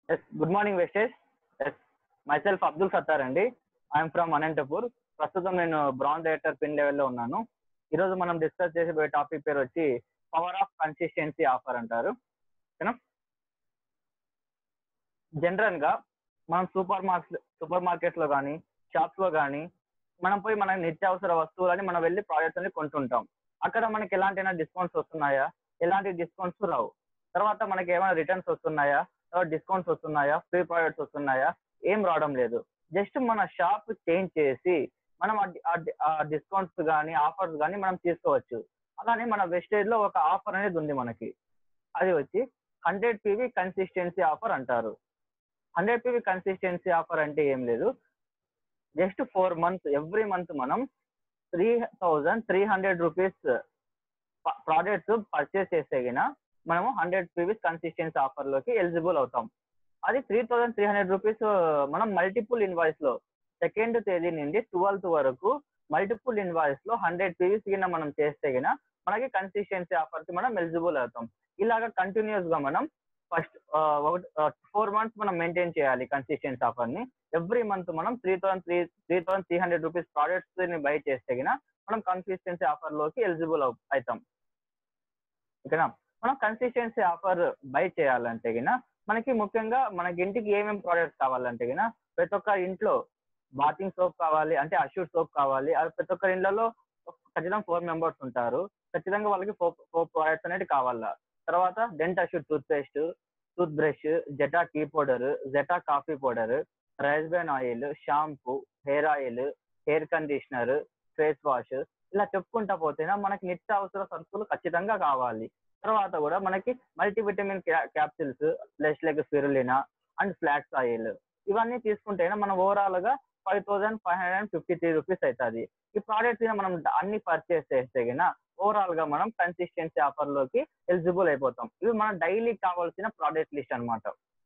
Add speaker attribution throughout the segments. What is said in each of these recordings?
Speaker 1: Yes good morning Vestige yes myself Abdul Sattar అండి I'm from Anantapur ప్రస్తుతం నేను బ్రాంజ్ డైరెక్టర్ పిన్ లెవెల్లో ఉన్నాను ఈరోజు మనం డిస్కస్ చేసే టాపిక్ పేరు వచ్చి పవర్ ఆఫ్ కన్సిస్టెన్సీ ఆఫర్ అంటారు ఓకేనా జనరల్ గా మనం సూపర్ మార్కెట్ సూపర్ మార్కెట్ లో కానీ షాప్స్ లో కానీ మనం పోయి మన నిత్యావసర వస్తువులని మనం వెళ్ళి ప్రాడక్ట్స్ అని కొంటుంటాం అక్కడ మనకి ఎలాంటి డిస్కౌంట్స్ వస్తున్నాయా ఎలాంటి డిస్కౌంట్స్ రావు తర్వాత మనకి ఏమైనా రిటర్న్స్ వస్తున్నాయా తర్వాత డిస్కౌంట్స్ వస్తున్నాయా ఫ్రీ ప్రాడక్ట్స్ వస్తున్నాయా ఏం రావడం లేదు జస్ట్ మన షాప్ చేంజ్ చేసి మనం ఆ డిస్కౌంట్స్ కానీ ఆఫర్స్ కానీ మనం తీసుకోవచ్చు అలానే మన వెస్టేజ్ లో ఒక ఆఫర్ అనేది ఉంది మనకి అది వచ్చి హండ్రెడ్ పీవీ కన్సిస్టెన్సీ ఆఫర్ అంటారు హండ్రెడ్ పీవీ కన్సిస్టెన్సీ ఆఫర్ అంటే ఏం లేదు just four months every month మనం three thousand three hundred rupees products purchase చేస్తే గిన మనము హండ్రెడ్ పీవీస్ కన్సిస్టెన్సీ ఆఫర్ లోకి ఎలిజిబుల్ అవుతాం అది three thousand three hundred rupees మనం మల్టిపుల్ ఇన్వాయిస్ లో సెకండ్ తేదీ నుండి ట్వెల్త్ వరకు మల్టిపుల్ ఇన్వాయిస్ లో హండ్రెడ్ పీవీస్ కింద మనం చేస్తే గిన మనకి కన్సిస్టెన్సీ ఆఫర్ కి మనం ఎలిజిబుల్ అవుతాం ఇలాగ కంటిన్యూస్ గా మనం ఫస్ట్ ఒకటి ఫోర్ మంత్స్ మనం మెయింటైన్ చేయాలి కన్సిస్టెన్సీ ఆఫర్ ని ఎవ్రీ మంత్ మనం three thousand three three thousand three hundred rupees products ని బై చేస్తే గిన మనం కన్సిస్టెన్సీ ఆఫర్ లోకి ఎలిజిబుల్ అవుతాం ఓకేనా మనం కన్సిస్టెన్సీ ఆఫర్ బై చేయాలంటే గిన మనకి ముఖ్యంగా మనకి ఇంటికి ఏమేమి ప్రోడక్ట్స్ కావాలంటే గిన ప్రతి ఒక్క ఇంట్లో బాతింగ్ సోప్ కావాలి అంటే అష్యూర్ సోప్ కావాలి అది ప్రతి ఒక్క ఇండ్లలో ఖచ్చితంగా ఫోర్ మెంబర్స్ ఉంటారు ఖచ్చితంగా వాళ్ళకి ఫోర్ ఫోర్ ప్రోడక్ట్స్ అనేది కావాలా తర్వాత dent assure toothpaste toothbrush Zeta tea powder Zeta coffee powder rice bran oil shampoo hair oil hair conditioner face wash ఇలా చెప్పుకుంటా పోతేనా మనకి నిత్య అవసర సరుకులు ఖచ్చితంగా కావాలి తర్వాత కూడా మనకి multivitamin capsules plus like spirulina and flax oil ఇవన్నీ తీసుకుంటేనే మనం ఓవరాల్ గా five thousand five hundred and fifty three rupees అవుతుంది ఈ ప్రోడక్ట్స్ మనం అన్ని పర్చేస్ చేస్తే గిన ఓవరాల్ గా మనం కన్సిస్టెన్సీ ఆఫర్ లోకి ఎలిజిబుల్ అయిపోతాం ఇవి మన డైలీ కావాల్సిన ప్రోడక్ట్ లిస్ట్ అనమాట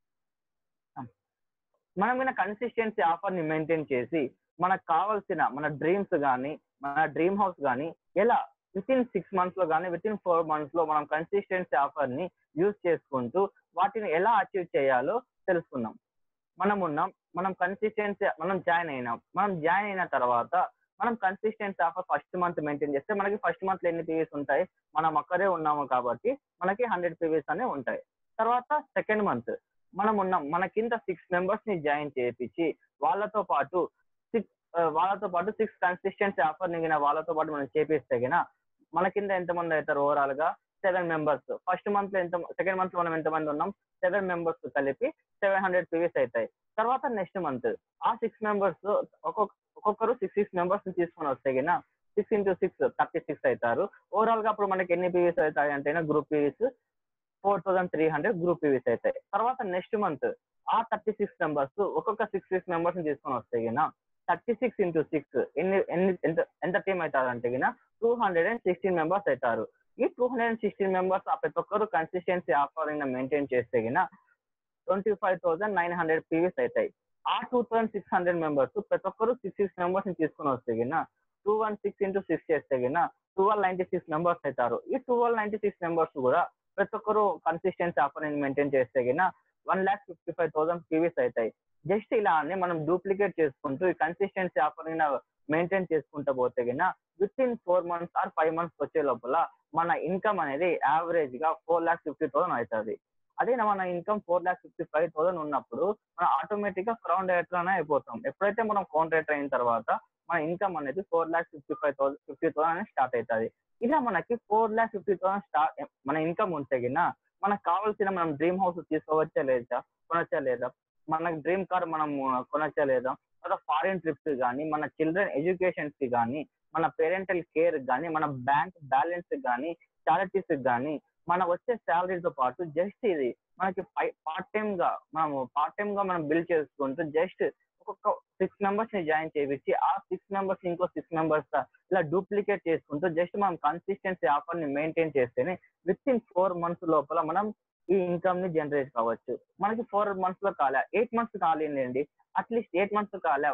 Speaker 1: మనం మీద కన్సిస్టెన్సీ ఆఫర్ ని మెయింటైన్ చేసి మనకు కావాల్సిన మన డ్రీమ్స్ కానీ మన డ్రీమ్ హౌస్ కానీ ఎలా విత్ ఇన్ సిక్స్ మంత్స్ లో కానీ విత్ ఇన్ ఫోర్ మంత్స్ లో మనం కన్సిస్టెన్సీ ఆఫర్ ని యూజ్ చేసుకుంటూ వాటిని ఎలా అచీవ్ చేయాలో తెలుసుకుందాం మనం ఉన్నాం మనం కన్సిస్టెన్సీ మనం జాయిన్ అయినాం మనం జాయిన్ అయిన తర్వాత మనం consistency offer first month maintain చేస్తే మనకి ఫస్ట్ మంత్ లో ఎన్ని పీవీస్ ఉంటాయి మనం అక్కడే ఉన్నాము కాబట్టి మనకి హండ్రెడ్ పీవీస్ అనే ఉంటాయి తర్వాత సెకండ్ మంత్ మనం ఉన్నాం మన కింద సిక్స్ మెంబర్స్ ని జాయిన్ చేయించి వాళ్ళతో పాటు సిక్స్ వాళ్ళతో పాటు సిక్స్ కన్సిస్టెన్సీ ఆఫర్ నిగిన వాళ్ళతో పాటు మనం చేపిస్తే గిన మన కింద ఎంతమంది అవుతారు ఓవరాల్ గా సెవెన్ మెంబర్స్ ఫస్ట్ మంత్ లో ఎంత సెకండ్ మంత్ లో మనం ఎంతమంది ఉన్నాం సెవెన్ మెంబర్స్ కలిపి సెవెన్ హండ్రెడ్ పీవీస్ అవుతాయి తర్వాత నెక్స్ట్ మంత్ ఆ సిక్స్ మెంబర్స్ ఒక్కొక్క ఒక్కొక్కరు సిక్స్ సిక్స్ మెంబర్స్ ని తీసుకొని వస్తే గిన six into six thirty six అవుతారు ఓవరాల్ గా అప్పుడు మనకి ఎన్ని పీవీస్ అవుతాయి అంటే group PVs four thousand three hundred group PVs అవుతాయి తర్వాత నెక్స్ట్ మంత్ ఆ థర్టీ సిక్స్ మెంబర్స్ ఒక్కొక్క సిక్స్ సిక్స్ మెంబర్స్ ని తీసుకొని వస్తే గిన థర్టీ సిక్స్ ఇంటూ సిక్స్ ఎన్ని ఎన్ని ఎంత ఎంత టీమ్ అవుతారు అంటే గిన two hundred and sixteen members అవుతారు ఈ two hundred and sixteen members ఆ ప్రతి ఒక్కరు కన్సిస్టెన్సీ ఆఫర్ మెయింటైన్ చేస్తే గిన twenty five thousand nine hundred PVs అవుతాయి ఆ two thousand six hundred members ప్రతి ఒక్కరు సిక్స్ సిక్స్ మెంబర్స్ ని తీసుకొని వస్తే గిన two one six into six చేస్తే గిన ట్వెల్వ్ నైన్టీ సిక్స్ మెంబర్స్ అవుతారు ఈ ట్వెల్వ్ నైన్టీ సిక్స్ మెంబర్స్ కూడా ప్రతి ఒక్కరు కన్సిస్టెన్సీ ఆఫర్ మెయింటైన్ చేస్తే గిన one lakh fifty five thousand PVs అవుతాయి జస్ట్ ఇలా అని మనం డూప్లికేట్ చేసుకుంటూ ఈ కన్సిస్టెన్సీ ఆఫర్ మెయింటైన్ చేసుకుంటూ పోతే గిన within four months or five months వచ్చే లోపల మన ఇన్కమ్ అనేది యావరేజ్ గా ఫోర్ ల్యాక్ ఫిఫ్టీ థౌసండ్ అవుతుంది అదే మన income four lakh fifty five thousand ఉన్నప్పుడు మనం ఆటోమేటిక్ గా క్రౌన్ డైరెక్టర్ అనే అయిపోతాం ఎప్పుడైతే మనం క్రౌన్ డైరెక్టర్ అయిన తర్వాత మన ఇన్కమ్ అనేది four lakh fifty five thousand fifty thousand అనేది స్టార్ట్ అవుతుంది ఇలా మనకి four lakh fifty thousand start మన ఇన్కమ్ ఉంటే గిన మనకు కావాల్సిన మనం డ్రీమ్ హౌస్ తీసుకోవచ్చా లేదా కొనొచ్చా లేదా మన డ్రీమ్ కార్ మనం కొనొచ్చా లేదా తర్వాత ఫారిన్ ట్రిప్స్ కానీ మన చిల్డ్రన్ ఎడ్యుకేషన్స్ కి కానీ మన పేరెంటల్ కేర్ కానీ మన బ్యాంక్ బ్యాలెన్స్ కానీ చారిటీస్ కానీ మన వచ్చే శాలరీతో పాటు జస్ట్ ఇది మనకి పార్ట్ టైం గా మనము పార్ట్ టైం గా మనం బిల్ చేసుకుంటూ జస్ట్ ఒక్కొక్క సిక్స్ మెంబర్స్ ని జాయిన్ చేయించి ఆ సిక్స్ మెంబర్స్ ఇంకో సిక్స్ మెంబర్స్ ఇలా డూప్లికేట్ చేసుకుంటూ జస్ట్ మనం కన్సిస్టెన్సీ ఆఫర్ ని మెయింటైన్ చేస్తేనే విత్ ఇన్ ఫోర్ మంత్స్ లోపల మనం ఈ ఇన్కమ్ ని జనరేట్ కావచ్చు మనకి ఫోర్ మంత్స్ లో కాలే ఎయిట్ మంత్స్ కాలేండి అట్లీస్ట్ ఎయిట్ మంత్స్ కాలే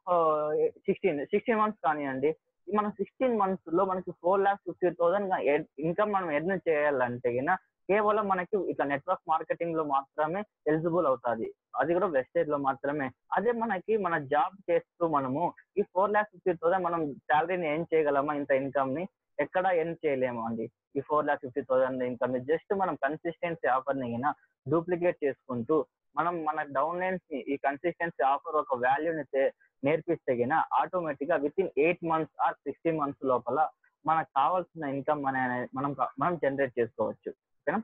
Speaker 1: సిక్స్టీన్ సిక్స్టీన్ మంత్స్ కానివ్వండి మన సిక్స్టీన్ మంత్స్ లో మనకి four lakhs fifty thousand income మనం ఎర్న్ చేయాలంటే గిన కేవలం మనకి ఇట్లా నెట్వర్క్ మార్కెటింగ్ లో మాత్రమే ఎలిజిబుల్ అవుతుంది అది కూడా వెస్టేజ్ లో మాత్రమే అదే మనకి మన జాబ్ చేస్తూ మనము ఈ ఫోర్ ల్యాక్స్ ఫిఫ్టీ థౌసండ్ మనం శాలరీని ఏం చేయగలమా ఇంత ఇన్కమ్ ని ఎక్కడ ఏం చేయలేము అండి ఈ four lakh fifty thousand income ని జస్ట్ మనం కన్సిస్టెన్సీ ఆఫర్ ని డూప్లికేట్ చేసుకుంటూ మనం మన డౌన్ లైన్స్ ని ఈ కన్సిస్టెన్సీ ఆఫర్ ఒక వాల్యూని నేర్పిస్తే గిన ఆటోమేటిక్ గా within eight months or sixty months లోపల మనకు కావాల్సిన ఇన్కమ్ అనే మనం మనం జనరేట్ చేసుకోవచ్చు ఓకేనా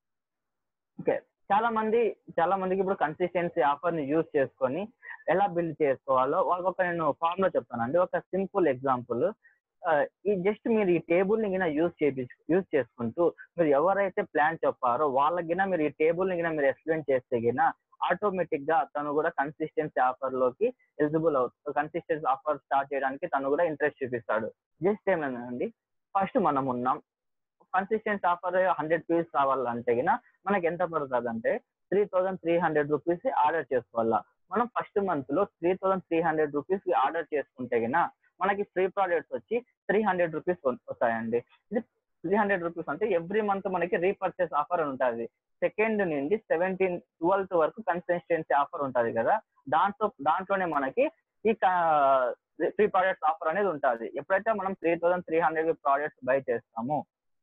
Speaker 1: ఓకే చాలా మంది చాలా మందికి ఇప్పుడు కన్సిస్టెన్సీ ఆఫర్ ని యూజ్ చేసుకొని ఎలా బిల్డ్ చేసుకోవాలో వాళ్ళకి ఒక నేను ఫామ్ లో చెప్తానండి ఒక సింపుల్ ఎగ్జాంపుల్ ఈ జస్ట్ మీరు ఈ టేబుల్ ని గిన యూజ్ చేపి యూజ్ చేసుకుంటూ మీరు ఎవరైతే ప్లాన్ చెప్పారో వాళ్ళకి గిన మీరు ఈ టేబుల్ ని గిన మీరు ఎక్స్ప్లెయిన్ చేస్తే గిన ఆటోమేటిక్ గా తను కూడా కన్సిస్టెన్సీ ఆఫర్ లోకి ఎలిజిబుల్ అవుతుంది కన్సిస్టెన్సీ ఆఫర్ స్టార్ట్ చేయడానికి తను కూడా ఇంట్రెస్ట్ చూపిస్తాడు జస్ట్ ఏమైందండి ఫస్ట్ మనం ఉన్నాం కన్సిస్టెన్సీ ఆఫర్ హండ్రెడ్ పీస్ కావాలంటే గిన మనకి ఎంత పడుతుంది అంటే three thousand three hundred rupees order చేసుకోవాలా మనం ఫస్ట్ మంత్ లో three thousand three hundred rupees order చేసుకుంటే గిన మనకి ఫ్రీ ప్రోడక్ట్స్ వచ్చి త్రీ హండ్రెడ్ రూపీస్ వస్తాయండి ఇది త్రీ హండ్రెడ్ రూపీస్ అంటే ఎవ్రీ మంత్ మనకి రీపర్చేస్ ఆఫర్ ఉంటుంది సెకండ్ నుండి సెవెంటీన్ ట్వెల్త్ వరకు కన్సిస్టెన్సీ ఆఫర్ ఉంటుంది కదా దాంట్లో దాంట్లోనే మనకి ఈ ఫ్రీ ప్రోడక్ట్స్ ఆఫర్ అనేది ఉంటుంది ఎప్పుడైతే మనం three thousand three hundred products buy చేస్తామో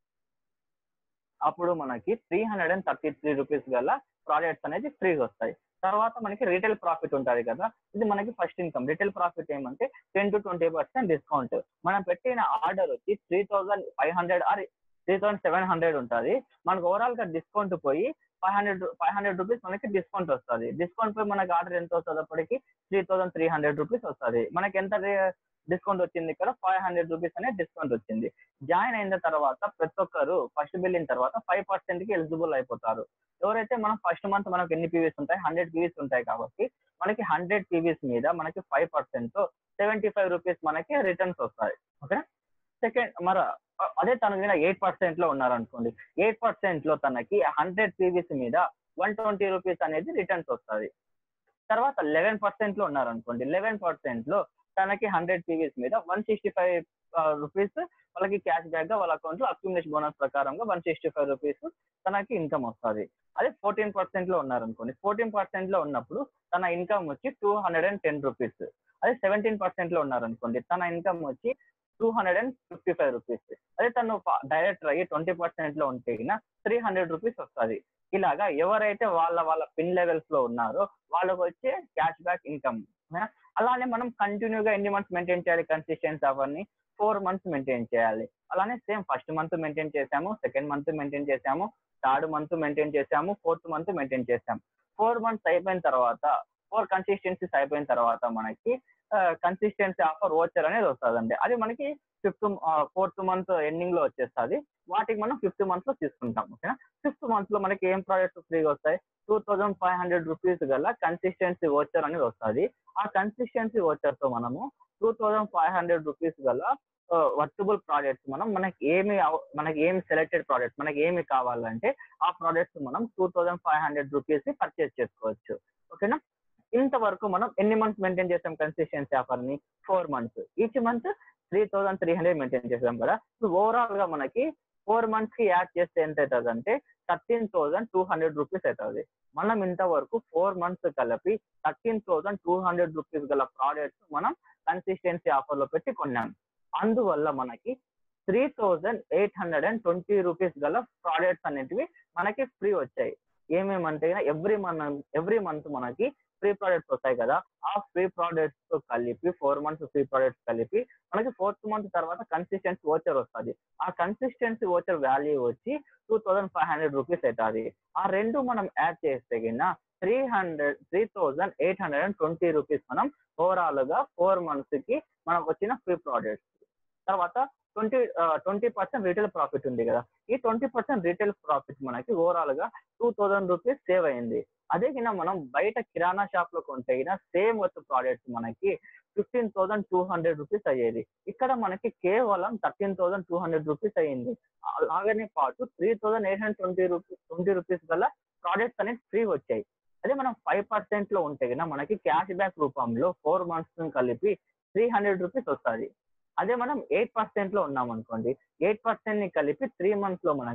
Speaker 1: అప్పుడు మనకి three hundred and thirty three rupees గల ప్రోడక్ట్స్ అనేది ఫ్రీగా వస్తాయి తర్వాత మనకి రీటైల్ ప్రాఫిట్ ఉంటుంది కదా ఇది మనకి ఫస్ట్ ఇన్కమ్ రీటైల్ ప్రాఫిట్ ఏమంటే ten to twenty percent discount మనం పెట్టిన ఆర్డర్ వచ్చి three thousand five hundred or three thousand seven hundred ఉంటుంది మనకు ఓవరాల్ గా డిస్కౌంట్ పోయి five hundred five hundred rupees మనకి డిస్కౌంట్ వస్తుంది డిస్కౌంట్ పోయి మనకి ఆర్డర్ ఎంత వస్తుంది అప్పటికి three thousand three hundred rupees వస్తుంది మనకి ఎంత డిస్కౌంట్ వచ్చింది ఇక్కడ ఫైవ్ హండ్రెడ్ రూపీస్ అనే డిస్కౌంట్ వచ్చింది జాయిన్ అయిన తర్వాత ప్రతి ఒక్కరు ఫస్ట్ బిల్ అయిన తర్వాత ఫైవ్ పర్సెంట్ కి ఎలిజిబుల్ అయిపోతారు ఎవరైతే మనం ఫస్ట్ మంత్ మనకు ఎన్ని పీవీస్ ఉంటాయి హండ్రెడ్ పీవీస్ ఉంటాయి కాబట్టి మనకి హండ్రెడ్ పీవీస్ మీద మనకి five percent seventy five rupees మనకి రిటర్న్స్ వస్తాయి ఓకే సెకండ్ మరి అదే తన మీద ఎయిట్ పర్సెంట్ లో ఉన్నారనుకోండి ఎయిట్ పర్సెంట్ లో తనకి హండ్రెడ్ పీవీస్ మీద వన్ ట్వంటీ రూపీస్ అనేది రిటర్న్స్ వస్తుంది తర్వాత లెవెన్ పర్సెంట్ లో ఉన్నారనుకోండి లెవెన్ పర్సెంట్ లో తనకి హండ్రెడ్ పీవీస్ మీద వన్ సిక్స్టీ ఫైవ్ రూపీస్ వాళ్ళకి క్యాష్ బ్యాక్ గా వాళ్ళ అకౌంట్ లో అక్యుమిలేషన్ బోనస్ ప్రకారంగా వన్ సిక్స్టీ ఫైవ్ రూపీస్ తనకి ఇన్కమ్ వస్తుంది అదే ఫోర్టీన్ పర్సెంట్ లో ఉన్నారనుకోండి ఫోర్టీన్ పర్సెంట్ లో ఉన్నప్పుడు తన ఇన్కమ్ వచ్చి two hundred and ten rupees అదే సెవెంటీన్ పర్సెంట్ లో ఉన్నారనుకోండి తన ఇన్కమ్ వచ్చి two hundred and fifty five rupees అదే తను డైరెక్టర్ అయ్యి ట్వంటీ పర్సెంట్ లో ఉంటే త్రీ హండ్రెడ్ రూపీస్ వస్తుంది ఇలాగా ఎవరైతే వాళ్ళ వాళ్ళ పిన్ లెవెల్స్ లో ఉన్నారో వాళ్ళకి వచ్చే క్యాష్ బ్యాక్ ఇన్కమ్ అలానే మనం కంటిన్యూగా ఎన్ని మంత్స్ మెయింటైన్ చేయాలి కన్సిస్టెన్సీ అవన్నీ ఫోర్ మంత్స్ మెయింటైన్ చేయాలి అలానే సేమ్ ఫస్ట్ మంత్ మెయింటైన్ చేసాము సెకండ్ మంత్ మెయింటైన్ చేసాము థర్డ్ మంత్ మెయింటైన్ చేసాము ఫోర్త్ మంత్ మెయింటైన్ చేసాము ఫోర్ మంత్స్ అయిపోయిన తర్వాత ఫోర్ కన్సిస్టెన్సీస్ అయిపోయిన తర్వాత మనకి కన్సిస్టెన్సీ ఆఫర్ ఓచర్ అనేది వస్తుందండి అది మనకి ఫిఫ్త్ ఫోర్త్ మంత్ ఎండింగ్ లో వచ్చేస్తుంది వాటికి మనం ఫిఫ్త్ మంత్ లో తీసుకుంటాం ఓకేనా ఫిఫ్త్ మంత్ లో మనకి ఏం ప్రోడక్ట్స్ ఫ్రీగా వస్తాయి two thousand five hundred rupees గల కన్సిస్టెన్సీ ఓచర్ అనేది వస్తుంది ఆ కన్సిస్టెన్సీ ఓచర్ తో మనము two thousand five hundred rupees గల వర్టబుల్ ప్రోడక్ట్స్ మనం మనకి ఏమి మనకి ఏమి సెలెక్టెడ్ ప్రోడక్ట్ మనకి ఏమి కావాలంటే ఆ ప్రోడక్ట్స్ మనం two thousand five hundred rupees purchase చేసుకోవచ్చు ఓకేనా ఇంతవరకు మనం ఎన్ని మంత్స్ మెయింటైన్ చేస్తాం కన్సిస్టెన్సీ ఆఫర్ ని four months each month three thousand three hundred maintain చేసాం కదా ఓవరాల్ గా మనకి ఫోర్ మంత్స్ కి యాడ్ చేస్తే ఎంత అవుతుంది అంటే thirteen thousand two hundred rupees అవుతుంది మనం ఇంతవరకు ఫోర్ మంత్స్ కలిపి thirteen thousand two hundred rupees గల ప్రోడక్ట్స్ మనం కన్సిస్టెన్సీ ఆఫర్ లో పెట్టి కొన్నాం అందువల్ల మనకి three thousand eight hundred and twenty rupees గల ప్రోడక్ట్స్ అనేటివి మనకి ఫ్రీ వచ్చాయి ఏమేమంటే ఎవ్రీ మంత్ ఎవ్రీ మంత్ మనకి ఫ్రీ ప్రోడక్ట్స్ వస్తాయి కదా ఆ ఫ్రీ ప్రోడక్ట్స్ తో కలిపి ఫోర్ మంత్స్ ఫ్రీ ప్రోడక్ట్స్ కలిపి మనకి ఫోర్త్ మంత్ తర్వాత కన్సిస్టెన్సీ ఓచర్ వస్తుంది ఆ కన్సిస్టెన్సీ ఓచర్ వాల్యూ వచ్చి two thousand five hundred rupees అవుతుంది ఆ రెండు మనం యాడ్ చేస్తే కింద three hundred three thousand eight hundred and twenty rupees మనం ఓవరాల్ గా ఫోర్ మంత్స్ కి మనకు వచ్చిన ఫ్రీ ప్రోడక్ట్స్ తర్వాత twenty twenty percent retail profit ఉంది కదా ఈ ట్వంటీ పర్సెంట్ రీటైల్ ప్రాఫిట్ మనకి ఓవరాల్ గా టూ థౌసండ్ రూపీస్ సేవ్ అయింది అదే కింద మనం బయట కిరాణా షాప్ లో కొంటే సేమ్ వర్త్ ప్రోడక్ట్స్ మనకి fifteen thousand two hundred rupees అయ్యేది ఇక్కడ మనకి కేవలం thirteen thousand two hundred rupees అయ్యింది అలాగనే పాటు three thousand eight hundred twenty rupees twenty rupees గల ప్రోడక్ట్స్ అనేది ఫ్రీ వచ్చాయి అదే మనం ఫైవ్ పర్సెంట్ లో ఉంటే కన్నా మనకి క్యాష్ బ్యాక్ రూపంలో ఫోర్ మంత్స్ కలిపి త్రీ హండ్రెడ్ రూపీస్ వస్తుంది అదే మనం ఎయిట్ పర్సెంట్ లో ఉన్నాం అనుకోండి ఎయిట్ పర్సెంట్ ని కలిపి త్రీ మంత్స్ లో మనకి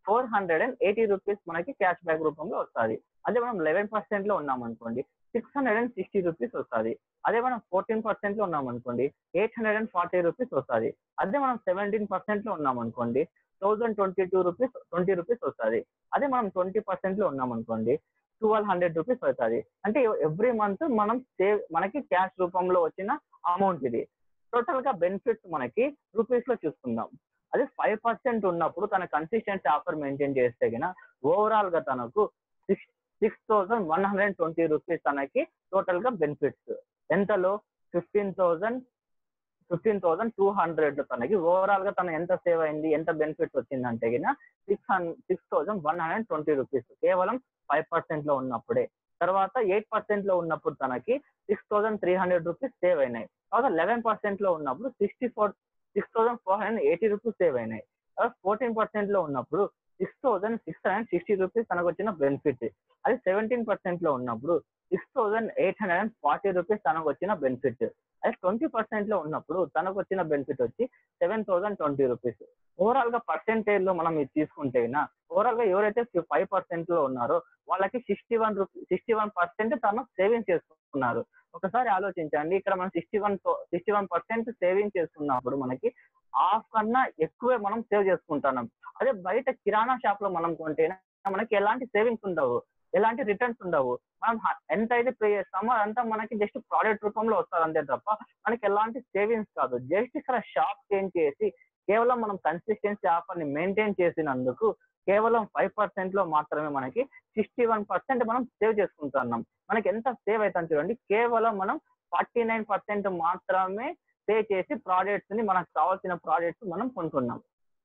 Speaker 1: four hundred and eighty rupees మనకి క్యాష్ బ్యాక్ రూపంలో వస్తుంది అదే మనం లెవెన్ పర్సెంట్ లో ఉన్నాం అనుకోండి six hundred and sixty rupees వస్తుంది అదే మనం ఫోర్టీన్ పర్సెంట్ లో ఉన్నాం అనుకోండి eight hundred and forty rupees వస్తుంది అదే మనం సెవెంటీన్ పర్సెంట్ లో ఉన్నాం అనుకోండి thousand twenty two rupees twenty rupees వస్తుంది అదే మనం ట్వంటీ పర్సెంట్ లో ఉన్నాం అనుకోండి ట్వెల్వ్ హండ్రెడ్ రూపీస్ అవుతుంది అంటే ఎవ్రీ మంత్ మనం సేవ్ మనకి క్యాష్ రూపంలో వచ్చిన అమౌంట్ ఇది టోటల్ గా బెనిఫిట్స్ మనకి రూపీస్ లో చూసుకుందాం అదే ఫైవ్ పర్సెంట్ ఉన్నప్పుడు తన కన్సిస్టెన్సీ ఆఫర్ మెయింటైన్ చేస్తే గిన ఓవరాల్ గా తనకు six six thousand one hundred twenty rupees తనకి టోటల్ గా బెనిఫిట్స్ ఎంతలో fifteen thousand fifteen thousand two hundred తనకి ఓవరాల్ గా తను ఎంత సేవ్ అయింది ఎంత బెనిఫిట్స్ వచ్చిందంటే గిన six hundred six thousand one hundred twenty rupees కేవలం ఫైవ్ పర్సెంట్ లో ఉన్నప్పుడే తర్వాత ఎయిట్ పర్సెంట్ లో ఉన్నప్పుడు తనకి six thousand three hundred rupees save అయినాయి తర్వాత లెవెన్ పర్సెంట్ లో ఉన్నప్పుడు sixty four six thousand four hundred eighty rupees save అయినాయి తర్వాత ఫోర్టీన్ పర్సెంట్ లో ఉన్నప్పుడు six thousand six hundred sixty rupees తనకు వచ్చిన బెనిఫిట్ అది సెవెంటీన్ పర్సెంట్ లో ఉన్నప్పుడు six thousand eight hundred and forty rupees తనకు వచ్చిన బెనిఫిట్ అది ట్వంటీ పర్సెంట్ లో ఉన్నప్పుడు తనకు వచ్చిన బెనిఫిట్ వచ్చి seven thousand twenty rupees overall గా పర్సెంటేజ్ లో మనం ఇది తీసుకుంటే ఓవరాల్ గా ఎవరైతే ఫైవ్ పర్సెంట్ లో ఉన్నారో వాళ్ళకి sixty one rupee sixty one percent తను సేవింగ్ చేసుకున్నారు ఒకసారి ఆలోచించండి ఇక్కడ మనం sixty one sixty one percent saving చేసుకున్నప్పుడు మనకి హాఫ్ కన్నా ఎక్కువే మనం సేవ్ చేసుకుంటున్నాం అదే బయట కిరాణా షాప్ లో మనం కొంటే మనకి ఎలాంటి సేవింగ్స్ ఉండవు ఎలాంటి రిటర్న్స్ ఉండవు మనం హ- ఎంత అయితే పే చేస్తామో అదంతా మనకి జస్ట్ ప్రోడక్ట్ రూపంలో వస్తుంది అంతే తప్ప మనకి ఎలాంటి సేవింగ్స్ కాదు జస్ట్ ఇక్కడ షాప్ చేంజ్ చేసి కేవలం మనం కన్సిస్టెన్సీ ఆఫర్ ని మెయింటైన్ చేసినందుకు కేవలం ఫైవ్ పర్సెంట్ లో మాత్రమే మనకి సిక్స్టీ వన్ పర్సెంట్ మనం సేవ్ చేసుకుంటున్నాం మనకి ఎంత సేవ్ అవుతాం చూడండి కేవలం మనం ఫార్టీ నైన్ పర్సెంట్ మాత్రమే పే చేసి ప్రోడక్ట్స్ ని మనకు కావాల్సిన ప్రోడక్ట్స్ మనం కొంటున్నాం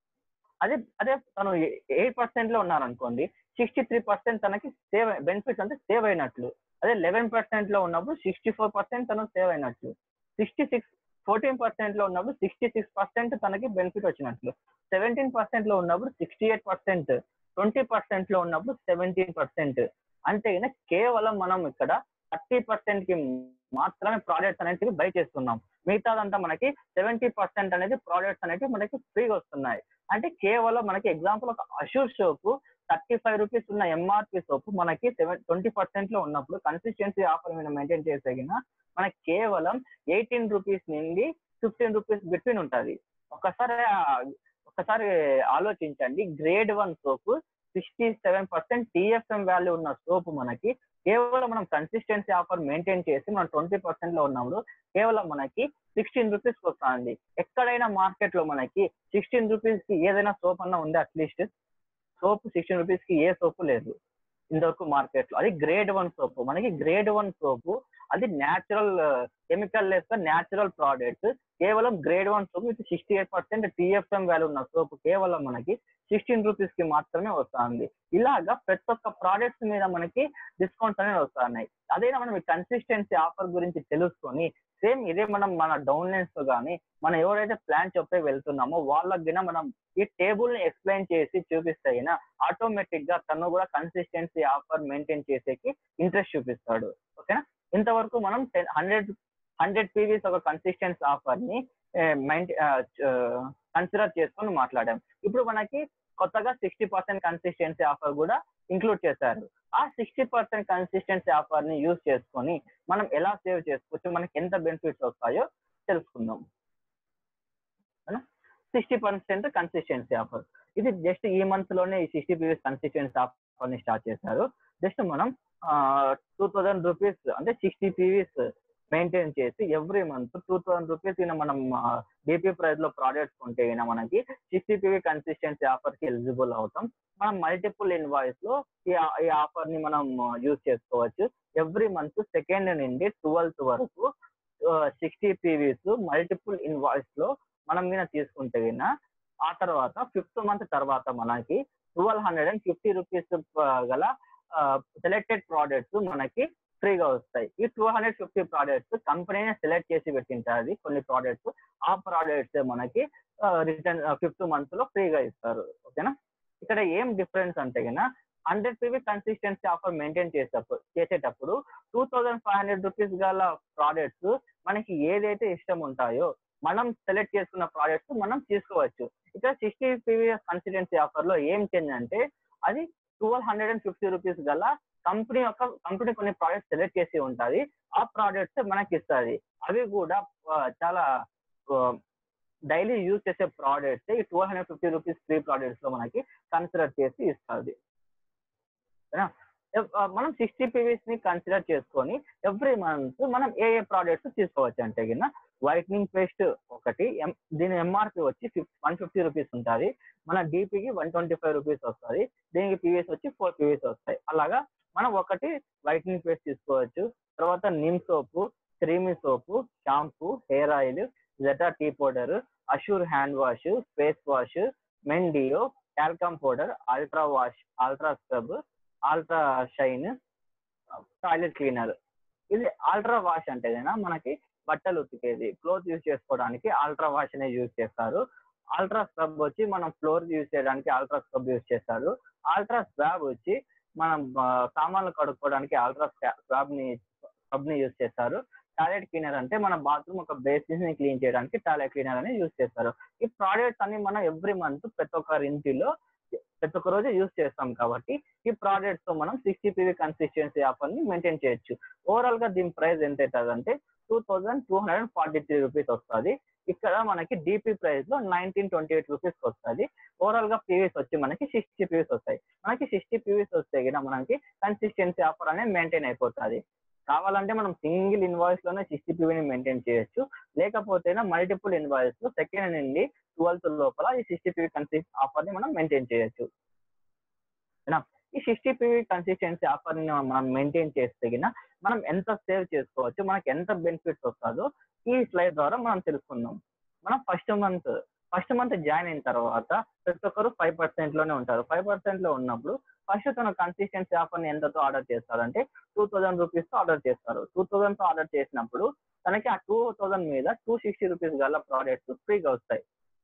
Speaker 1: అదే అదే తను ఎయిట్ పర్సెంట్ లో ఉన్నారనుకోండి సిక్స్టీ త్రీ పర్సెంట్ తనకి సేవ్ బెనిఫిట్స్ అంటే సేవ్ అయినట్లు అదే లెవెన్ పర్సెంట్ లో ఉన్నప్పుడు సిక్స్టీ ఫోర్ పర్సెంట్ తను సేవ్ అయినట్లు సిక్స్టీ సిక్స్ ఫోర్టీన్ పర్సెంట్ లో ఉన్నప్పుడు సిక్స్టీ సిక్స్ పర్సెంట్ తనకి బెనిఫిట్ వచ్చినట్లు సెవెంటీన్ పర్సెంట్ లో ఉన్నప్పుడు sixty eight percent twenty percent లో ఉన్నప్పుడు సెవెంటీన్ పర్సెంట్ అంటే గిన కేవలం మనం ఇక్కడ థర్టీ పర్సెంట్ కి మాత్రమే ప్రోడక్ట్స్ అనేటివి బై చేస్తున్నాం మిగతాదంతా మనకి సెవెంటీ పర్సెంట్ అనేది ప్రోడక్ట్స్ అనేటివి మనకి ఫ్రీగా వస్తున్నాయి అంటే కేవలం మనకి ఎగ్జాంపుల్ ఒక Assure soap thirty five rupees ఉన్న ఎంఆర్పి సోపు మనకి సెవెన్ ట్వంటీ పర్సెంట్ లో ఉన్నప్పుడు కన్సిస్టెన్సీ ఆఫర్ మీద మెయింటైన్ చేసేగిన మనకి కేవలం ఎయిటీన్ రూపీస్ నుండి ఫిఫ్టీన్ రూపీస్ బిట్వీన్ ఉంటుంది ఒకసారి ఆ- ఒకసారి ఆలోచించండి grade one soap sixty seven percent TFM value ఉన్న సోపు మనకి కేవలం మనం కన్సిస్టెన్సీ ఆఫర్ మెయింటైన్ చేసి మనం ట్వంటీ పర్సెంట్ లో ఉన్నప్పుడు కేవలం మనకి సిక్స్టీన్ రూపీస్ వస్తుంది ఎక్కడైనా మార్కెట్ లో మనకి సిక్స్టీన్ రూపీస్ కి ఏదైనా సోప్ అన్నా ఉంది అట్లీస్ట్ సోప్ సిక్స్టీన్ రూపీస్ కి ఏ సోపు లేదు ఇంతవరకు మార్కెట్ లో అది గ్రేడ్ వన్ సోప్ మనకి గ్రేడ్ వన్ సోపు అది natural chemical less natural product కేవలం grade one soap with sixty eight percent TFM value ఉన్న సోప్ కేవలం మనకి సిక్స్టీన్ రూపీస్ కి మాత్రమే వస్తుంది ఇలాగా ప్రతి ఒక్క ప్రోడక్ట్స్ మీద మనకి డిస్కౌంట్స్ అనేవి వస్తున్నాయి అదైనా మనం ఈ కన్సిస్టెన్సీ ఆఫర్ గురించి తెలుసుకొని సేమ్ ఇదే మనం మన డౌన్లైన్స్ తో కానీ మనం ఎవరైతే ప్లాన్ చెప్పే వెళ్తున్నామో వాళ్ళకి గిన మనం ఈ టేబుల్ ని ఎక్స్ప్లెయిన్ చేసి చూపిస్తే గిన ఆటోమేటిక్ గా తను కూడా కన్సిస్టెన్సీ ఆఫర్ మెయింటైన్ చేసేకి ఇంట్రెస్ట్ చూపిస్తాడు ఓకేనా ఇంతవరకు మనం టెన్ హండ్రెడ్ హండ్రెడ్ పీవీస్ ఒక కన్సిస్టెన్సీ ఆఫర్ ని కన్సిడర్ చేసుకొని మాట్లాడాం ఇప్పుడు మనకి కొత్తగా సిక్స్టీ పర్సెంట్ కన్సిస్టెన్సీ ఆఫర్ కూడా ఇంక్లూడ్ చేశారు ఆ సిక్స్టీ పర్సెంట్ కన్సిస్టెన్సీ ఆఫర్ ని యూజ్ చేసుకొని మనం ఎలా సేవ్ చేసుకోవచ్చు మనకి ఎంత బెనిఫిట్స్ వస్తాయో తెలుసుకుందాం సిక్స్టీ పర్సెంట్ కన్సిస్టెన్సీ ఆఫర్ ఇది జస్ట్ ఈ మంత్ లోనే ఈ సిక్స్టీ పీవీస్ కన్సిస్టెన్సీ ఆఫర్ ని స్టార్ట్ చేశారు జస్ట్ మనం టూ థౌజండ్ రూపీస్ అంటే సిక్స్టీ పీవీస్ మెయింటైన్ చేసి every month two thousand rupees ఈయన మనం డిపి ప్రైస్ లో ప్రోడక్ట్స్ కొంటే ఈయన మనకి సిక్స్టీ పీవీ కన్సిస్టెన్సీ ఆఫర్ కి ఎలిజిబుల్ అవుతాం మనం మల్టిపుల్ ఇన్వాయిస్ లో ఈ ఈ ఆఫర్ ని మనం యూజ్ చేసుకోవచ్చు ఎవ్రీ మంత్ సెకండ్ నుండి ట్వెల్త్ వరకు సిక్స్టీ పీవీస్ మల్టిపుల్ ఇన్వాయిస్ లో మనం మీద తీసుకుంటే గిన ఆ తర్వాత ఫిఫ్త్ మంత్ తర్వాత మనకి twelve hundred and fifty rupees గల సెలెక్టెడ్ ప్రోడక్ట్స్ మనకి ఫ్రీగా వస్తాయి ఈ టూ హండ్రెడ్ ఫిఫ్టీ ప్రోడక్ట్స్ కంపెనీనే సెలెక్ట్ చేసి పెట్టింటారు కొన్ని ప్రోడక్ట్స్ ఆ ప్రోడక్ట్స్ మనకి రిటర్న్ ఫిఫ్త్ మంత్ లో ఫ్రీగా ఇస్తారు ఓకేనా ఇక్కడ ఏం డిఫరెన్స్ అంటే కన్నా hundred PV consistency offer maintain చేసేటప్పుడు చేసేటప్పుడు two thousand five hundred rupees గల ప్రోడక్ట్స్ మనకి ఏదైతే ఇష్టం ఉంటాయో మనం సెలెక్ట్ చేసుకున్న ప్రాజెక్ట్స్ మనం తీసుకోవచ్చు ఇక్కడ సిక్స్టీ పీవీఎస్ కన్సిడెన్సీ ఆఫర్ లో ఏం చేంజ్ అంటే అది twelve hundred and fifty rupees గల కంపెనీ యొక్క కంపెనీ కొన్ని ప్రాజెక్ట్స్ సెలెక్ట్ చేసి ఉంటుంది ఆ ప్రాజెక్ట్స్ మనకి ఇస్తుంది అవి కూడా ఆ, చాలా డైలీ యూజ్ చేసే ప్రోడక్ట్స్ ఈ twelve hundred fifty rupees free products లో మనకి కన్సిడర్ చేసి ఇస్తుంది మనం సిక్స్టీ పీవీస్ ని కన్సిడర్ చేసుకొని ఎవ్రీ మంత్ మనం ఏ ఏ ప్రోడక్ట్స్ తీసుకోవచ్చు అంటే కింద వైట్నింగ్ పేస్ట్ ఒకటి ఎం- దీని ఎంఆర్పి వచ్చి వన్ ఫిఫ్టీ రూపీస్ ఉంటుంది మన డిపికి వన్ ట్వంటీ ఫైవ్ రూపీస్ వస్తుంది దీనికి పీవీస్ వచ్చి ఫోర్ పీవీస్ వస్తాయి అలాగా మనం ఒకటి వైట్నింగ్ పేస్ట్ తీసుకోవచ్చు తర్వాత neem soap creamy soap shampoo hair oil Zeta tea powder Assure hand wash face wash మెండియో talcum powder ultra wash ultra scrub ultra shine toilet cleaner ఇది అల్ట్రా వాష్ అంటే గనుక మనకి బట్టలు ఉతికేది క్లోత్ యూజ్ చేసుకోవడానికి అల్ట్రా వాష్ అనేది యూజ్ చేస్తారు అల్ట్రా స్క్రబ్ వచ్చి మనం ఫ్లోర్ యూజ్ చేయడానికి అల్ట్రా స్క్రబ్ యూజ్ చేస్తారు అల్ట్రా స్వాబ్ వచ్చి మనం ఆ, సామాన్లు కడుక్కోవడానికి అల్ట్రా స్వాబ్ ని స్క్రబ్ ని యూజ్ చేస్తారు టాయిలెట్ క్లీనర్ అంటే మన బాత్రూమ్ ఒక బేసిస్ ని క్లీన్ చేయడానికి టాయిలెట్ క్లీనర్ అని యూజ్ చేస్తారు ఈ ప్రోడక్ట్స్ అన్ని మనం ఎవ్రీ మంత్ ప్రతి ఒక్కరి ఇంటిలో ప్రతి ఒక్క రోజు యూజ్ చేస్తాం కాబట్టి ఈ ప్రోడక్ట్స్ తో మనం సిక్స్టీ పీవీ కన్సిస్టెన్సీ ఆఫర్ ని మెయింటైన్ చేయొచ్చు ఓవరాల్ గా దీని ప్రైస్ ఎంత అవుతుంది అంటే two thousand two hundred and forty three rupees వస్తుంది ఇక్కడ మనకి డిపి ప్రైస్ లో నైన్టీన్ ట్వంటీ ఎయిట్ రూపీస్ వస్తుంది ఓవరాల్ గా పీవీస్ వచ్చి మనకి సిక్స్టీ పీవీస్ వస్తాయి మనకి సిక్స్టీ పీవీస్ వస్తే గిన మనకి కన్సిస్టెన్సీ ఆఫర్ అనేది మెయింటైన్ అయిపోతుంది కావాలంటే మనం సింగిల్ ఇన్వాయిస్ లోనే సిక్స్టీ పీవీని మెయింటైన్ చేయొచ్చు లేకపోతే మల్టిపుల్ ఇన్వాయిస్ లో సెకండ్ నుండి ట్వెల్త్ లోపల ఈ సిక్స్టీ పీవీ కన్సిస్ట్ ఆఫర్ ని మనం మెయింటైన్ చేయొచ్చు ఓకేనా? ఈ సిక్స్టీ పీవీ కన్సిస్టెన్సీ ఆఫర్ ని మనం మెయింటైన్ చేస్తే గిన మనం ఎంత సేవ్ చేసుకోవచ్చు మనకి ఎంత బెనిఫిట్స్ వస్తుందో ఈ స్లైడ్ ద్వారా మనం తెలుసుకుందాం మనం first month first month join అయిన తర్వాత ప్రతి ఒక్కరు ఫైవ్ పర్సెంట్ లోనే ఉంటారు ఫైవ్ పర్సెంట్ లో ఉన్నప్పుడు ఫస్ట్ తన కన్సిస్టెన్సీ ఆఫర్ ని ఎంతతో ఆర్డర్ చేస్తారంటే టూ థౌసండ్ రూపీస్ తో ఆర్డర్ చేస్తారు టూ థౌసండ్ తో ఆర్డర్ చేసినప్పుడు తనకి ఆ టూ థౌసండ్ మీద టూ సిక్స్టీ రూపీస్ గల ప్రోడక్ట్స్ ఫ్రీగా వస్తాయి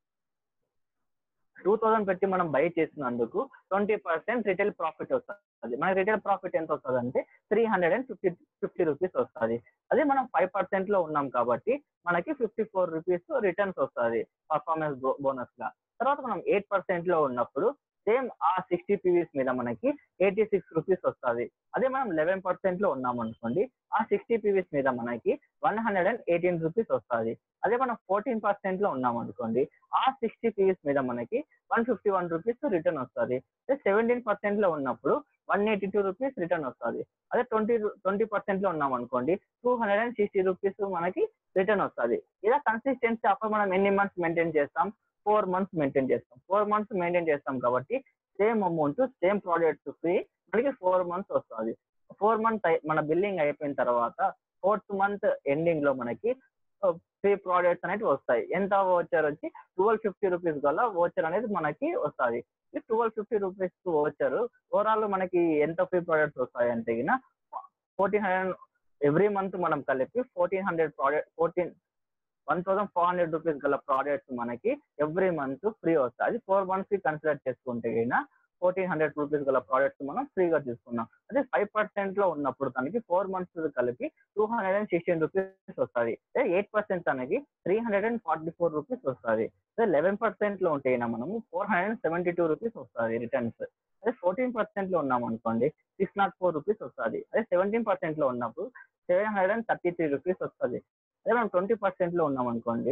Speaker 1: టూ థౌసండ్ పెట్టి మనం బై చేసినందుకు ట్వంటీ పర్సెంట్ రిటైల్ ప్రాఫిట్ వస్తుంది మన రిటైల్ ప్రాఫిట్ ఎంత వస్తుంది అంటే three hundred and fifty fifty rupees వస్తుంది అదే మనం ఫైవ్ పర్సెంట్ లో ఉన్నాం కాబట్టి మనకి ఫిఫ్టీ ఫోర్ రూపీస్ రిటర్న్స్ వస్తుంది పర్ఫార్మెన్స్ బోనస్ గా తర్వాత మనం ఎయిట్ పర్సెంట్ లో ఉన్నప్పుడు సేమ్ ఆ సిక్స్టీ పీవీస్ మీద మనకి ఎయిటీ సిక్స్ రూపీస్ వస్తుంది అదే మనం లెవెన్ పర్సెంట్ లో ఉన్నాం అనుకోండి ఆ సిక్స్టీ పీవీస్ మీద మనకి one hundred and eighteen rupees వస్తుంది అదే మనం ఫోర్టీన్ పర్సెంట్ లో ఉన్నాం అనుకోండి ఆ సిక్స్టీ పీవీస్ మీద మనకి one fifty one rupees return వస్తుంది అదే సెవెంటీన్ పర్సెంట్ లో ఉన్నప్పుడు one eighty two rupees return వస్తుంది అదే ట్వంటీ ట్వంటీ పర్సెంట్ లో ఉన్నాం అనుకోండి two hundred and sixty rupees మనకి రిటర్న్ వస్తుంది ఇలా కన్సిస్టెన్సీ ఆఫర్ మనం ఎన్ని మంత్స్ మెయింటైన్ చేస్తాం ఫోర్ మంత్స్ మెయింటైన్ చేస్తాం ఫోర్ మంత్స్ మెయింటైన్ చేస్తాం కాబట్టి same amount same products free మనకి ఫోర్ మంత్స్ వస్తుంది ఫోర్ మంత్ మన బిల్లింగ్ అయిపోయిన తర్వాత ఫోర్త్ మంత్ ఎండింగ్ లో మనకి ఫ్రీ ప్రోడక్ట్స్ అనేవి వస్తాయి ఎంత ఓచర్ వచ్చి ట్వెల్వ్ ఫిఫ్టీ రూపీస్ గల ఓచర్ అనేది మనకి వస్తుంది ఈ twelve fifty rupees voucher overall మనకి ఎంత ఫ్రీ ప్రోడక్ట్స్ వస్తాయి అంటే ఫోర్టీన్ హండ్రెడ్ ఎవ్రీ మంత్ మనం కలిపి fourteen hundred product fourteen one thousand four hundred rupees గల ప్రోడక్ట్స్ మనకి ఎవ్రీ మంత్ ఫ్రీ వస్తాయి అది ఫోర్ మంత్స్ కి కన్సిడర్ చేసుకుంటే అయినా ఫోర్టీన్ హండ్రెడ్ రూపీస్ గల ప్రోడక్ట్స్ మనం ఫ్రీగా తీసుకున్నాం అదే ఫైవ్ పర్సెంట్ లో ఉన్నప్పుడు తనకి ఫోర్ మంత్స్ కలిపి two hundred and sixteen rupees వస్తుంది అదే ఎయిట్ పర్సెంట్ తనకి three hundred and forty four rupees వస్తుంది అదే లెవెన్ పర్సెంట్ లో ఉంటే అయినా మనము four hundred and seventy two rupees వస్తుంది రిటర్న్స్ అదే ఫోర్టీన్ పర్సెంట్ లో ఉన్నాం అనుకోండి సిక్స్ నాట్ ఫోర్ రూపీస్ వస్తుంది అదే సెవెంటీన్ పర్సెంట్ లో ఉన్నప్పుడు seven hundred and thirty three rupees వస్తుంది అదే మనం ట్వంటీ పర్సెంట్ లో ఉన్నాం అనుకోండి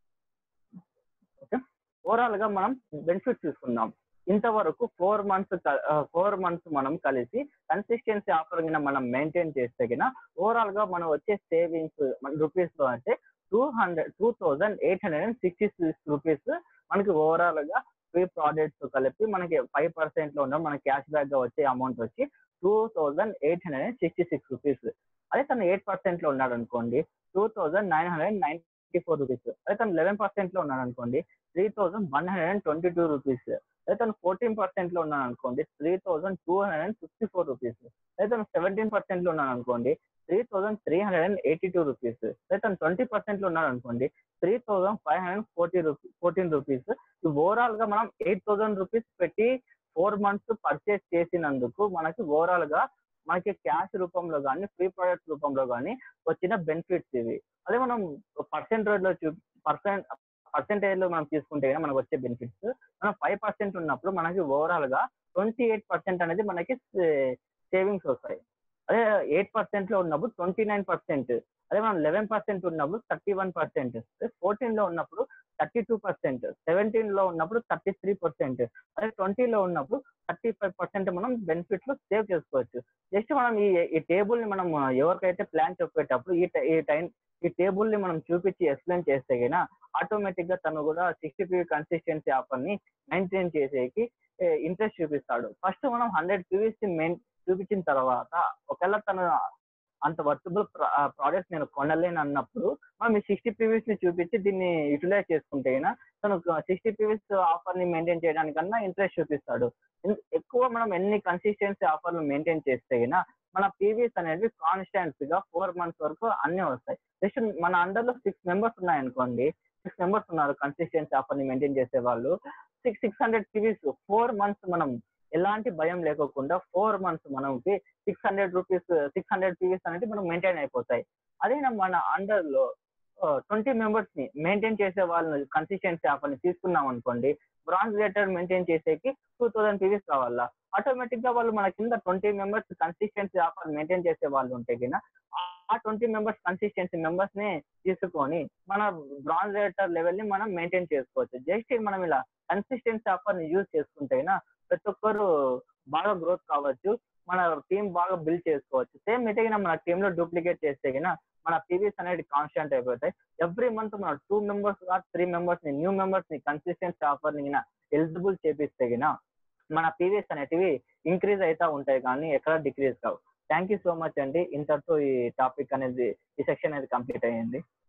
Speaker 1: ఓకే ఓవరాల్ గా మనం బెనిఫిట్స్ తీసుకుందాం ఇంతవరకు ఫోర్ మంత్స్ ఫోర్ మంత్స్ మనం కలిసి కన్సిస్టెన్సీ ఆఫర్ కింద మనం మెయింటైన్ చేస్తే కింద ఓవరాల్ గా మనం వచ్చే సేవింగ్స్ మన రూపీస్ లో అంటే two hundred two thousand eight hundred and sixty six rupees మనకి ఓవరాల్ గా ఫ్రీ ప్రాడక్ట్స్ కలిపి మనకి ఫైవ్ పర్సెంట్ లో ఉన్న మన క్యాష్ బ్యాక్ గా వచ్చే అమౌంట్ వచ్చి two thousand eight hundred and sixty six rupees అదే తను ఎయిట్ పర్సెంట్ లో ఉన్నాడు అనుకోండి two thousand nine hundred ninety four rupees అదే తను లెవెన్ పర్సెంట్ లో ఉన్నాడు అనుకోండి three thousand one hundred and twenty two rupees అదే తను ఫోర్టీన్ పర్సెంట్ లో ఉన్నాడు అనుకోండి three thousand two hundred and fifty four rupees అదే తను సెవెంటీన్ పర్సెంట్ లో ఉన్నాడు అనుకోండి three thousand three hundred and eighty two rupees అదే తను ట్వంటీ పర్సెంట్ లో ఉన్నాడు అనుకోండి three thousand five hundred forty rupees fourteen rupees overall గా మనం ఎయిట్ థౌసండ్ రూపీస్ పెట్టి ఫోర్ మంత్స్ పర్చేస్ చేసినందుకు మనకి ఓవరాల్ గా మనకి క్యాష్ రూపంలో కానీ ఫ్రీ ప్రొడక్ట్స్ రూపంలో కానీ వచ్చిన బెనిఫిట్స్ ఇవి అదే మనం పర్సెంటేజ్ లో చూ పర్సెంట్ పర్సెంటేజ్ లో మనం తీసుకుంటే కనుక మనకు వచ్చే బెనిఫిట్స్ మనం ఫైవ్ పర్సెంట్ ఉన్నప్పుడు మనకి ఓవరాల్ గా ట్వంటీ ఎయిట్ పర్సెంట్ అనేది మనకి సేవింగ్స్ వస్తాయి అదే ఎయిట్ పర్సెంట్ లో ఉన్నప్పుడు ట్వంటీ నైన్ పర్సెంట్ అదే మనం లెవెన్ పర్సెంట్ ఉన్నప్పుడు థర్టీ వన్ పర్సెంట్ ఫోర్టీన్ లో ఉన్నప్పుడు థర్టీ టూ పర్సెంట్ సెవెంటీన్ లో ఉన్నప్పుడు థర్టీ త్రీ పర్సెంట్ అదే ట్వంటీలో ఉన్నప్పుడు థర్టీ ఫైవ్ పర్సెంట్ మనం బెనిఫిట్ లో సేవ్ చేసుకోవచ్చు జస్ట్ మనం ఈ ఈ టేబుల్ ని మనం ఎవరికైతే ప్లాన్ చెప్పేటప్పుడు ఈ ట- ఈ టైం ఈ టేబుల్ ని మనం చూపించి ఎక్స్ప్లెయిన్ చేస్తే గినా ఆటోమేటిక్ గా తను కూడా సిక్స్టీ పీవీ కన్సిస్టెన్సీ ఆఫర్ ని మెయింటైన్ చేసేకి ఇంట్రెస్ట్ చూపిస్తాడు ఫస్ట్ మనం హండ్రెడ్ పీవీస్ మెయిన్ చూపించిన తర్వాత ఒకవేళ తను అంత వర్తబుల్ ప్రోడక్ట్ నేను కొనలేను అన్నప్పుడు మనం ఈ సిక్స్టీ పీవీస్ ని చూపించి దీన్ని యూటిలైజ్ చేసుకుంటే గినా తను సిక్స్టీ పీవీస్ ఆఫర్ ని మెయింటైన్ చేయడానికన్నా ఇంట్రెస్ట్ చూపిస్తాడు ఎన్- ఎక్కువ మనం ఎన్ని కన్సిస్టెన్సీ ఆఫర్లు మెయింటైన్ చేస్తే గినా మన పీవీస్ అనేవి కాన్స్టెంట్ గా ఫోర్ మంత్స్ వరకు అన్నీ వస్తాయి జస్ట్ మన అండర్ లో సిక్స్ మెంబర్స్ ఉన్నాయనుకోండి సిక్స్ మెంబర్స్ ఉన్నారు కన్సిస్టెన్సీ ఆఫర్ ని మెయింటైన్ చేసే వాళ్ళు six six hundred PVs four months మనం ఎలాంటి భయం లేకోకుండా ఫోర్ మంత్స్ మనకి six hundred rupees six hundred PVs అనేది మనం మెయింటైన్ అయిపోతాయి అదే మన అండర్ లో ట్వంటీ మెంబర్స్ ని మెయింటైన్ చేసే వాళ్ళని కన్సిస్టెన్సీ ఆఫర్ ని తీసుకున్నాం అనుకోండి బ్రాంజ్ రేటర్ మెయింటైన్ చేసేకి టూ థౌసండ్ పీవీస్ కావాలా ఆటోమేటిక్ గా వాళ్ళు మన కింద twenty members consistency offer maintain చేసే వాళ్ళు ఉంటే కింద ఆ ట్వంటీ మెంబర్స్ కన్సిస్టెన్సీ మెంబర్స్ ని తీసుకొని మన బ్రాంజ్ రేటర్ లెవెల్ ని మనం మెయింటైన్ చేసుకోవచ్చు జస్ట్ మనం ఇలా కన్సిస్టెన్సీ ఆఫర్ ని యూజ్ చేసుకుంటే గినా ప్రతి ఒక్కరు బాగా గ్రోత్ కావచ్చు మన టీం బాగా బిల్డ్ చేసుకోవచ్చు సేమ్ అయితే గినా మన టీమ్ లో డూప్లికేట్ చేస్తే గినా మన పీవీస్ అనేది కాన్స్టెంట్ అయిపోతాయి ఎవ్రీ మంత్ మన టూ మెంబర్స్ త్రీ మెంబర్స్ ని న్యూ మెంబర్స్ ని కన్సిస్టెన్సీ ఆఫర్ ని ఎలిజిబుల్ చేపిస్తే గినా మన పీవీస్ అనేటివి ఇంక్రీజ్ అవుతా ఉంటాయి కానీ ఎక్కడ డిక్రీజ్ కావు థ్యాంక్ యూ సో మచ్ అండి ఇంతటితో ఈ టాపిక్ అనేది ఈ సెక్షన్ అనేది కంప్లీట్ అయ్యింది